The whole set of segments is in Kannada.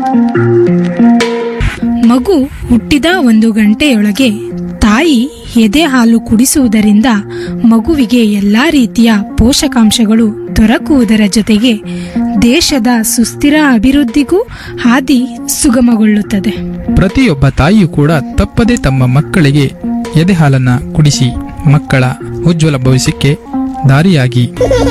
ಮಗು ಹುಟ್ಟಿದ ಒಂದು ಗಂಟೆಯೊಳಗೆ ತಾಯಿ ಎದೆ ಹಾಲು ಕುಡಿಸುವುದರಿಂದ ಮಗುವಿಗೆ ಎಲ್ಲಾ ರೀತಿಯ ಪೋಷಕಾಂಶಗಳು ದೊರಕುವುದರ ಜೊತೆಗೆ ದೇಶದ ಸುಸ್ಥಿರ ಅಭಿವೃದ್ಧಿಗೂ ಹಾದಿ ಸುಗಮಗೊಳ್ಳುತ್ತದೆ ಪ್ರತಿಯೊಬ್ಬ ತಾಯಿಯೂ ಕೂಡ ತಪ್ಪದೆ ತಮ್ಮ ಮಕ್ಕಳಿಗೆ ಎದೆ ಹಾಲನ್ನ ಕುಡಿಸಿ ಮಕ್ಕಳ ಉಜ್ವಲ ಭವಿಷ್ಯಕ್ಕೆ ದಾರಿಯಾಗಿ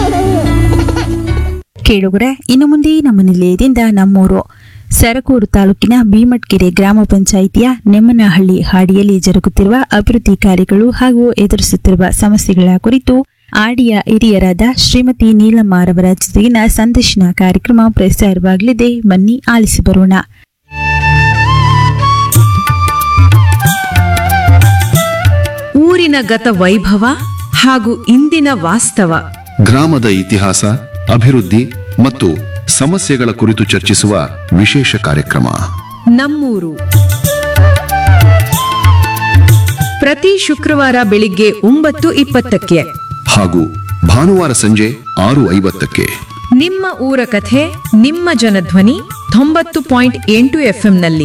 ಕೇಳುಗರೆ ಇನ್ನು ಮುಂದೆ ನಮ್ಮ ನಿಲಯದಿಂದ ನಮ್ಮೂರು ಸರಕೂರು ತಾಲೂಕಿನ ಭೀಮಟ್ಕೆರೆ ಗ್ರಾಮ ಪಂಚಾಯಿತಿಯ ನೆಮ್ಮನಹಳ್ಳಿ ಹಾಡಿಯಲ್ಲಿ ಜರುಗುತ್ತಿರುವ ಅಭಿವೃದ್ಧಿ ಕಾರ್ಯಗಳು ಹಾಗೂ ಎದುರಿಸುತ್ತಿರುವ ಸಮಸ್ಯೆಗಳ ಕುರಿತು ಆಡಿಯ ಹಿರಿಯರಾದ ಶ್ರೀಮತಿ ನೀಲಮ್ಮರವರ ಜೊತೆಗಿನ ಸಂದರ್ಶನ ಕಾರ್ಯಕ್ರಮ ಪ್ರಸಾರವಾಗಲಿದೆ ಬನ್ನಿ ಆಲಿಸಿ ಬರೋಣ ಊರಿನ ಗತ ವೈಭವ ಹಾಗೂ ಇಂದಿನ ವಾಸ್ತವ ಗ್ರಾಮದ ಇತಿಹಾಸ ಅಭಿವೃದ್ಧಿ ಮತ್ತು ಸಮಸ್ಯೆಗಳ ಕುರಿತು ಚರ್ಚಿಸುವ ವಿಶೇಷ ಕಾರ್ಯಕ್ರಮ ನಮ್ಮೂರು ಪ್ರತಿ ಶುಕ್ರವಾರ ಬೆಳಿಗ್ಗೆ ಒಂಬತ್ತು ಇಪ್ಪತ್ತಕ್ಕೆ ಹಾಗೂ ಭಾನುವಾರ ಸಂಜೆ ಆರು ಐವತ್ತಕ್ಕೆ ನಿಮ್ಮ ಊರ ಕಥೆ ನಿಮ್ಮ ಜನಧ್ವನಿ ತೊಂಬತ್ತು ಪಾಯಿಂಟ್ ಎಂಟು ಎಫ್ಎಂನಲ್ಲಿ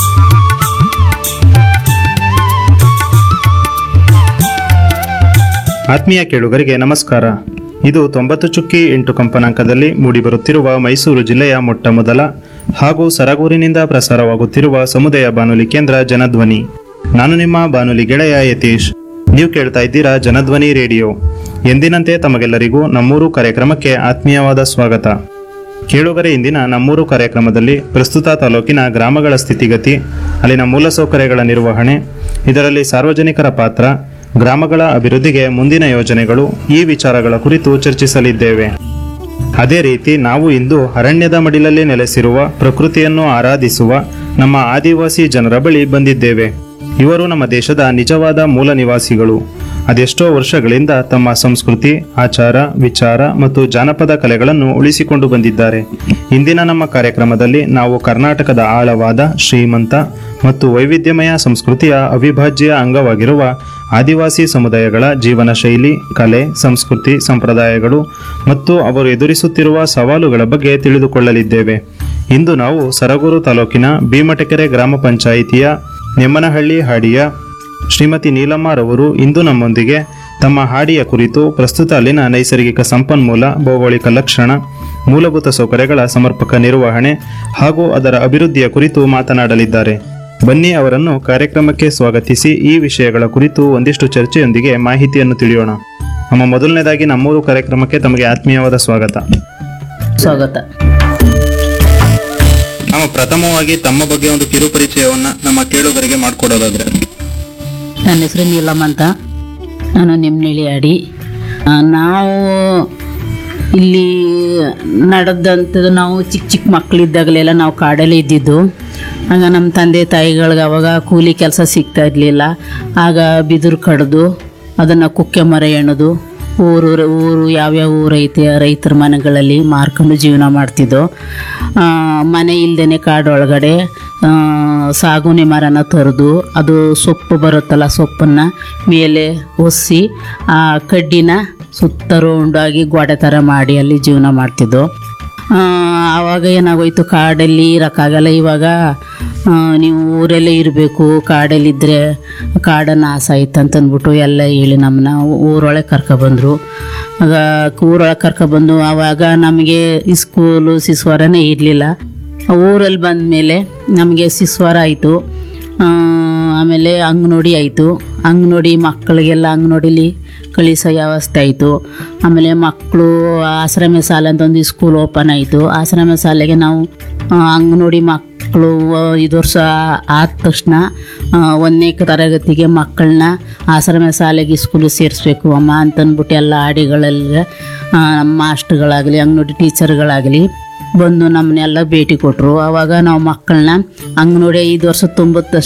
ಆತ್ಮೀಯ ಕೇಳುಗರಿಗೆ ನಮಸ್ಕಾರ ಇದು ತೊಂಬತ್ತು ಚುಕ್ಕಿ ಎಂಟು ಕಂಪನಾಂಕದಲ್ಲಿ ಮೂಡಿಬರುತ್ತಿರುವ ಮೈಸೂರು ಜಿಲ್ಲೆಯ ಮೊಟ್ಟ ಮೊದಲ ಹಾಗೂ ಸರಗೂರಿನಿಂದ ಪ್ರಸಾರವಾಗುತ್ತಿರುವ ಸಮುದಾಯ ಬಾನುಲಿ ಕೇಂದ್ರ ಜನಧ್ವನಿ ನಾನು ನಿಮ್ಮ ಬಾನುಲಿ ಗೆಳೆಯ ಯತೀಶ್ ನೀವು ಕೇಳ್ತಾ ಇದ್ದೀರಾ ಜನಧ್ವನಿ ರೇಡಿಯೋ ಎಂದಿನಂತೆ ತಮಗೆಲ್ಲರಿಗೂ ನಮ್ಮೂರು ಕಾರ್ಯಕ್ರಮಕ್ಕೆ ಆತ್ಮೀಯವಾದ ಸ್ವಾಗತ ಕೇಳುಗರೆ ಇಂದಿನ ನಮ್ಮೂರು ಕಾರ್ಯಕ್ರಮದಲ್ಲಿ ಪ್ರಸ್ತುತ ತಾಲೂಕಿನ ಗ್ರಾಮಗಳ ಸ್ಥಿತಿಗತಿ ಅಲ್ಲಿನ ಮೂಲಸೌಕರ್ಯಗಳ ನಿರ್ವಹಣೆ ಇದರಲ್ಲಿ ಸಾರ್ವಜನಿಕರ ಪಾತ್ರ ಗ್ರಾಮಗಳ ಅಭಿವೃದ್ಧಿಗೆ ಮುಂದಿನ ಯೋಜನೆಗಳು ಈ ವಿಚಾರಗಳ ಕುರಿತು ಚರ್ಚಿಸಲಿದ್ದೇವೆ ಅದೇ ರೀತಿ ನಾವು ಇಂದು ಅರಣ್ಯದ ಮಡಿಲಲ್ಲಿ ನೆಲೆಸಿರುವ ಪ್ರಕೃತಿಯನ್ನು ಆರಾಧಿಸುವ ನಮ್ಮ ಆದಿವಾಸಿ ಜನರ ಬಳಿ ಬಂದಿದ್ದೇವೆ ಇವರು ನಮ್ಮ ದೇಶದ ನಿಜವಾದ ಮೂಲ ನಿವಾಸಿಗಳು ಅದೆಷ್ಟೋ ವರ್ಷಗಳಿಂದ ತಮ್ಮ ಸಂಸ್ಕೃತಿ ಆಚಾರ ವಿಚಾರ ಮತ್ತು ಜಾನಪದ ಕಲೆಗಳನ್ನು ಉಳಿಸಿಕೊಂಡು ಬಂದಿದ್ದಾರೆ ಇಂದಿನ ನಮ್ಮ ಕಾರ್ಯಕ್ರಮದಲ್ಲಿ ನಾವು ಕರ್ನಾಟಕದ ಆಳವಾದ ಶ್ರೀಮಂತ ಮತ್ತು ವೈವಿಧ್ಯಮಯ ಸಂಸ್ಕೃತಿಯ ಅವಿಭಾಜ್ಯ ಅಂಗವಾಗಿರುವ ಆದಿವಾಸಿ ಸಮುದಾಯಗಳ ಜೀವನ ಶೈಲಿ ಕಲೆ ಸಂಸ್ಕೃತಿ ಸಂಪ್ರದಾಯಗಳು ಮತ್ತು ಅವರು ಎದುರಿಸುತ್ತಿರುವ ಸವಾಲುಗಳ ಬಗ್ಗೆ ತಿಳಿದುಕೊಳ್ಳಲಿದ್ದೇವೆ ಇಂದು ನಾವು ಸರಗೂರು ತಾಲೂಕಿನ ಭೀಮಟಕೆರೆ ಗ್ರಾಮ ಪಂಚಾಯಿತಿಯ ನೆಮ್ಮನಹಳ್ಳಿ ಹಾಡಿಯ ಶ್ರೀಮತಿ ನೀಲಮ್ಮರವರು ಇಂದು ನಮ್ಮೊಂದಿಗೆ ತಮ್ಮ ಹಾಡಿಯ ಕುರಿತು ಪ್ರಸ್ತುತ ಅಲ್ಲಿನ ನೈಸರ್ಗಿಕ ಸಂಪನ್ಮೂಲ ಭೌಗೋಳಿಕ ಲಕ್ಷಣ ಮೂಲಭೂತ ಸೌಕರ್ಯಗಳ ಸಮರ್ಪಕ ನಿರ್ವಹಣೆ ಹಾಗೂ ಅದರ ಅಭಿವೃದ್ಧಿಯ ಕುರಿತು ಮಾತನಾಡಲಿದ್ದಾರೆ ಬನ್ನಿ ಅವರನ್ನು ಕಾರ್ಯಕ್ರಮಕ್ಕೆ ಸ್ವಾಗತಿಸಿ ಈ ವಿಷಯಗಳ ಕುರಿತು ಒಂದಿಷ್ಟು ಚರ್ಚೆಯೊಂದಿಗೆ ಮಾಹಿತಿಯನ್ನು ತಿಳಿಯೋಣ ನಮ್ಮ ಮೊದಲನೇದಾಗಿ ನಮ್ಮೂರು ಕಾರ್ಯಕ್ರಮಕ್ಕೆ ತಮಗೆ ಆತ್ಮೀಯವಾದ ಸ್ವಾಗತ ಸ್ವಾಗತ ನಮ್ಮ ಪ್ರಥಮವಾಗಿ ತಮ್ಮ ಬಗ್ಗೆ ಒಂದು ಕಿರು ಪರಿಚಯವನ್ನ ನಮ್ಮ ಕೇಳುಗರಿಗೆ ಮಾಡಿಕೊಡೋದಾದ್ರೆ ನನ್ನ ಹೆಸರು ನೀಲಮ್ಮ ಅಂತ ನಾನು ನೆಮ್ಮನಳ್ಳಿ ಆಡಿ ಆ, ನಾವು ಇಲ್ಲಿ ನಡೆದಂಥದ್ದು ನಾವು ಚಿಕ್ಕ ಚಿಕ್ಕ ಮಕ್ಕಳಿದ್ದಾಗಲೆಲ್ಲ ನಾವು ಕಾಡಲ್ಲೇ ಇದ್ದಿದ್ದು ಆಗ ನಮ್ಮ ತಂದೆ ತಾಯಿಗಳಿಗೆ ಅವಾಗ ಕೂಲಿ ಕೆಲಸ ಸಿಗ್ತಾ ಇರಲಿಲ್ಲ ಆಗ ಬಿದಿರು ಕಡ್ದು ಅದನ್ನು ಕುಕ್ಕೆ ಮರ ಎಣೋದು ಊರು ಊರು ಯಾವ್ಯಾವ ಊರು ಐತೆ ರೈತರ ಮನೆಗಳಲ್ಲಿ ಮಾರ್ಕೊಂಡು ಜೀವನ ಮಾಡ್ತಿದ್ದೋ ಆ, ಮನೆ ಇಲ್ದೇ ಕಾಡೊಳಗಡೆ ಆ, ಸಾಗುನೆ ಮರನ ತರಿದು ಅದು ಸೊಪ್ಪು ಬರುತ್ತಲ್ಲ ಸೊಪ್ಪನ್ನು ಮೇಲೆ ಒಸಿ ಆ ಕಡ್ಡಿನ ಸುತ್ತ ರೌಂಡಾಗಿ ಗೋಡೆ ಥರ ಮಾಡಿ ಅಲ್ಲಿ ಜೀವನ ಮಾಡ್ತಿದ್ದೋ ಆ, ಆವಾಗ ಏನಾಗೋಯ್ತು ಕಾಡಲ್ಲಿ ಇರೋಕ್ಕಾಗಲ್ಲ ಇವಾಗ ಆ, ನೀವು ಊರಲ್ಲೇ ಇರಬೇಕು ಕಾಡಲ್ಲಿದ್ದರೆ ಕಾಡನ್ನು ನಾಶ ಆಯ್ತು ಅಂತಂದ್ಬಿಟ್ಟು ಎಲ್ಲ ಹೇಳಿ ನಮ್ಮನ್ನ ಊರೊಳಗೆ ಕರ್ಕೊಬಂದರು ಆಗ ಊರೊಳಗೆ ಕರ್ಕೊಬಂದು ಆವಾಗ ನಮಗೆ ಈ ಸ್ಕೂಲು ಶಿಸ್ವರನೇ ಇರಲಿಲ್ಲ ಊರಲ್ಲಿ ಬಂದ ಮೇಲೆ ನಮಗೆ ಶಿಸ್ವರ ಆಯಿತು ಆಮೇಲೆ ಅಂಗನೋಡಿ ಆಯಿತು ಅಂಗನೋಡಿ ಮಕ್ಕಳಿಗೆಲ್ಲ ಅಂಗನೋಡಿಲಿ ಕಳಿಸೋ ವ್ಯವಸ್ಥೆ ಆಯಿತು ಆಮೇಲೆ ಮಕ್ಕಳು ಆಶ್ರಮ ಶಾಲೆ ಅಂತ ಒಂದು ಸ್ಕೂಲ್ ಓಪನ್ ಆಯಿತು ಆಶ್ರಮ ಶಾಲೆಗೆ ನಾವು ಆ, ಅಂಗನೋಡಿ ಮಕ್ಕಳು ಇದು ವರ್ಷ ಆದ ತಕ್ಷಣ ಆ, ಒಂದನೇ ತರಗತಿಗೆ ಮಕ್ಕಳನ್ನ ಆಶ್ರಮ ಶಾಲೆಗೆ ಸ್ಕೂಲು ಸೇರಿಸ್ಬೇಕು ಅಮ್ಮ ಅಂತಂದ್ಬಿಟ್ಟು ಎಲ್ಲ ಹಾಡಿಗಳಲ್ಲಿ ಆ, ನಮ್ಮ ಮಾಸ್ಟ್ರುಗಳಾಗಲಿ ಅಂಗನೋಡಿ ಟೀಚರ್ಗಳಾಗಲಿ ಬಂದು ನಮ್ಮನ್ನೆಲ್ಲ ಭೇಟಿ ಕೊಟ್ಟರು ಆವಾಗ ನಾವು ಮಕ್ಕಳನ್ನ ಅಂಗನೋಡಿ ಐದು ವರ್ಷ ತುಂಬುತ್ತ